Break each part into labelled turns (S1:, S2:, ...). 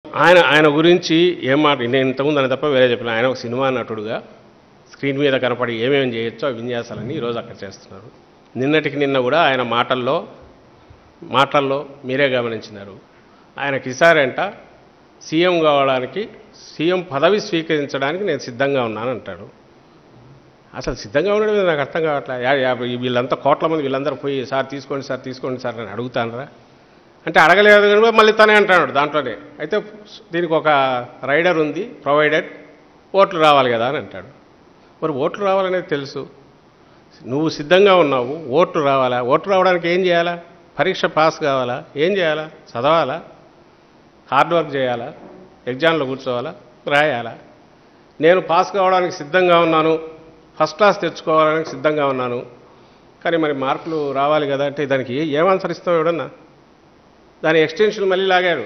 S1: ఆయన ఆయన గురించి ఏం మాట నేను ఇంతకుముందు అని తప్ప వేరే చెప్పిన ఆయన ఒక సినిమా నటుడుగా స్క్రీన్ మీద కనపడి ఏమేమి చేయొచ్చో ఆ విన్యాసాలన్నీ ఈరోజు అక్కడ చేస్తున్నారు నిన్నటికి నిన్న కూడా ఆయన మాటల్లో మాటల్లో మీరే గమనించినారు ఆయనకి ఈసారంట సీఎం కావడానికి సీఎం పదవి స్వీకరించడానికి నేను సిద్ధంగా ఉన్నాను అంటాడు అసలు సిద్ధంగా ఉండడం మీద నాకు అర్థం కావట్లే యా- యా- వీళ్ళంతా కోట్ల మంది వీళ్ళందరూ పోయి సార్ తీసుకోండి సార్ తీసుకోండి సార్ అని అడుగుతానరా అంటే అడగలేదు కనుక మళ్ళీ తనే అంటాడు దాంట్లోనే అయితే దీనికి ఒక రైడర్ ఉంది ప్రొవైడెడ్ ఓట్లు రావాలి కదా అని అంటాడు మరి ఓట్లు రావాలనేది తెలుసు నువ్వు సిద్ధంగా ఉన్నావు ఓట్లు రావాలా ఓట్లు రావడానికి ఏం చేయాలా పరీక్ష పాస్ కావాలా ఏం చేయాలా చదవాలా హార్డ్ వర్క్ చేయాలా ఎగ్జామ్లో కూర్చోవాలా రాయాలా నేను పాస్ కావడానికి సిద్ధంగా ఉన్నాను ఫస్ట్ క్లాస్ తెచ్చుకోవడానికి సిద్ధంగా ఉన్నాను కానీ మరి మార్కులు రావాలి కదా అంటే దానికి ఏ- ఏం ఆన్సర్ ఇస్తావు ఎవడన్నా దాని ఎక్స్టెన్షన్ మళ్ళీ లాగాడు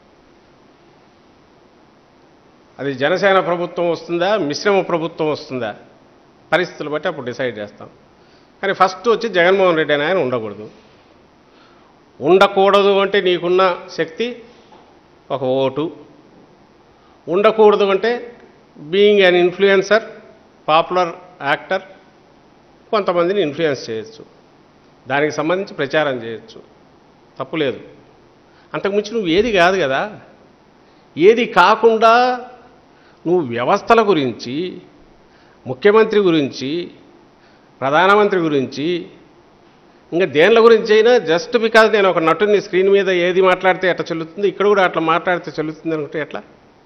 S1: అది జనసేన ప్రభుత్వం వస్తుందా మిశ్రమ ప్రభుత్వం వస్తుందా పరిస్థితులు బట్టి అప్పుడు డిసైడ్ చేస్తాం కానీ ఫస్ట్ వచ్చి జగన్మోహన్ రెడ్డి అని ఆయన ఉండకూడదు ఉండకూడదు అంటే నీకున్న శక్తి ఒక ఓటు ఉండకూడదు అంటే being an influencer popular actor కొంతమందిని ఇన్ఫ్లుయెన్స్ చేయొచ్చు దానికి సంబంధించి ప్రచారం చేయొచ్చు తప్పులేదు అంతకుమించి నువ్వు ఏది కాదు కదా ఏది కాకుండా నువ్వు వ్యవస్థల గురించి ముఖ్యమంత్రి గురించి ప్రధానమంత్రి గురించి ఇంకా దేనిల గురించి అయినా జస్ట్ బికాజ్ నేను ఒక నటుని స్క్రీన్ మీద ఏది మాట్లాడితే ఎట్లా చెల్లుతుంది ఇక్కడ కూడా అట్లా మాట్లాడితే చెల్లుతుంది అనుకుంటే ఎట్లా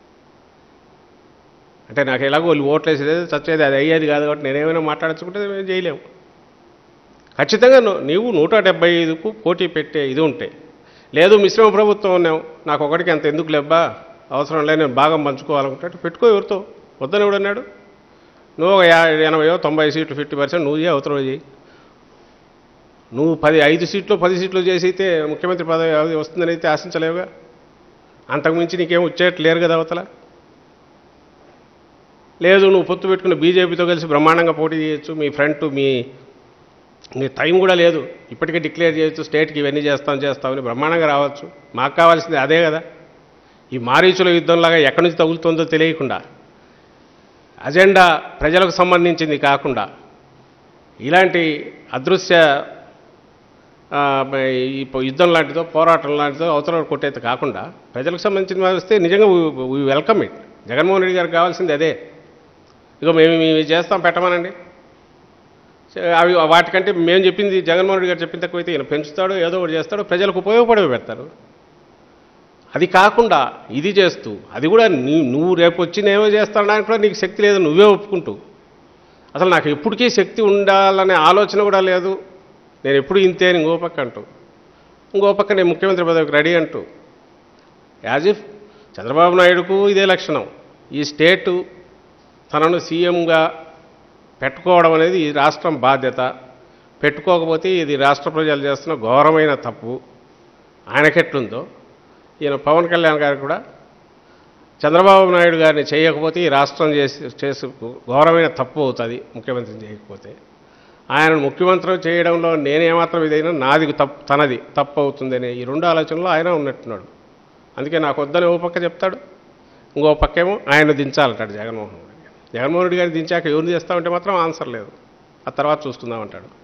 S1: అంటే నాకు ఎలాగో వాళ్ళు ఓట్లు వేసేది చచ్చేది అది అయ్యేది కాదు కాబట్టి నేనేమైనా మాట్లాడచ్చుకుంటే మేము చేయలేము ఖచ్చితంగా ను- నీవు నూట డెబ్బై ఐదుకు పోటీ పెట్టే ఇది ఉంటే లేదు మిశ్రమ ప్రభుత్వం ఉన్నావు నాకు ఒకటికి అంత ఎందుకు లెబ్బా అవసరం లేదు నేను భాగం పంచుకోవాలనుకుంటే పెట్టుకో ఎవరితో వద్దని ఎవడన్నాడు నువ్వు ఒక యా ఎనభైయో తొంభై సీట్లు ఫిఫ్టీ పర్సెంట్ నువ్వు చేయి అవతల చేయి నువ్వు పది ఐదు సీట్లు పది సీట్లు చేసి అయితే ముఖ్యమంత్రి పదవి అది వస్తుందని అయితే ఆశించలేవుగా అంతకుమించి నీకేం వచ్చేట్లు లేరు కదా అవతల లేదు నువ్వు పొత్తు పెట్టుకుని బీజేపీతో కలిసి బ్రహ్మాండంగా పోటీ చేయొచ్చు మీ ఫ్రంట్ మీ నీ టైం కూడా లేదు ఇప్పటికే డిక్లేర్ చేయొచ్చు స్టేట్కి ఇవన్నీ చేస్తాం చేస్తామని బ్రహ్మాండంగా రావచ్చు మాకు కావాల్సింది అదే కదా ఈ మారీచుల యుద్ధంలాగా ఎక్కడి నుంచి తగులుతుందో తెలియకుండా అజెండా ప్రజలకు సంబంధించింది కాకుండా ఇలాంటి అదృశ్య ఆ, ఈ పో- యుద్ధం లాంటిదో పోరాటం లాంటిదో అవతల కొట్టేది కాకుండా ప్రజలకు సంబంధించిన వస్తే నిజంగా we welcome it Jaganmohan Reddy గారికి కావాల్సింది అదే ఇక మేము ఇవి చేస్తాం పెట్టమనండి సరే, అవి వాటికంటే మేము చెప్పింది జగన్మోహన్ రెడ్డి గారు చెప్పిన తక్కువైతే ఈయన పెంచుతాడు ఏదో ఒకటి చేస్తాడు ప్రజలకు ఉపయోగపడేవి పెడతారు అది కాకుండా ఇది చేస్తూ అది కూడా నీ నువ్వు రేపు వచ్చి నేమో చేస్తానడానికి కూడా నీకు శక్తి లేదు నువ్వే ఒప్పుకుంటూ అసలు నాకు ఎప్పటికీ శక్తి ఉండాలనే ఆలోచన కూడా లేదు నేను ఎప్పుడు ఇంతే అని ఇంకో పక్క అంటూ ఇంకో పక్క నేను ముఖ్యమంత్రి పదవికి రెడీ అంటూ యాజ్ ఇఫ్ చంద్రబాబు నాయుడుకు ఇదే లక్షణం ఈ స్టేటు తనను సీఎంగా పెట్టుకోవడం అనేది ఈ రాష్ట్రం బాధ్యత పెట్టుకోకపోతే ఇది రాష్ట్ర ప్రజలు చేస్తున్న ఘోరమైన తప్పు ఆయనకెట్లుందో ఈయన పవన్ కళ్యాణ్ గారు కూడా చంద్రబాబు నాయుడు గారిని చేయకపోతే ఈ రాష్ట్రం చేసి చేసి ఘోరమైన తప్పు అవుతుంది ముఖ్యమంత్రిని చేయకపోతే ఆయనను ముఖ్యమంత్రి చేయడంలో నేనేమాత్రం ఇదైనా నాది తప్పు తనది తప్పు అవుతుందనే ఈ రెండు ఆలోచనలో ఆయన ఉన్నట్టున్నాడు అందుకే నాకు వద్దని ఓ పక్క చెప్తాడు ఇంకో పక్కేమో ఆయన దించాలంటాడు జగన్మోహన్ రెడ్డి జగన్మోహన్ రెడ్డి గారిని దించాక ఎవరిని చేస్తామంటే మాత్రం ఆన్సర్ లేదు ఆ తర్వాత చూసుకుందామంటాడు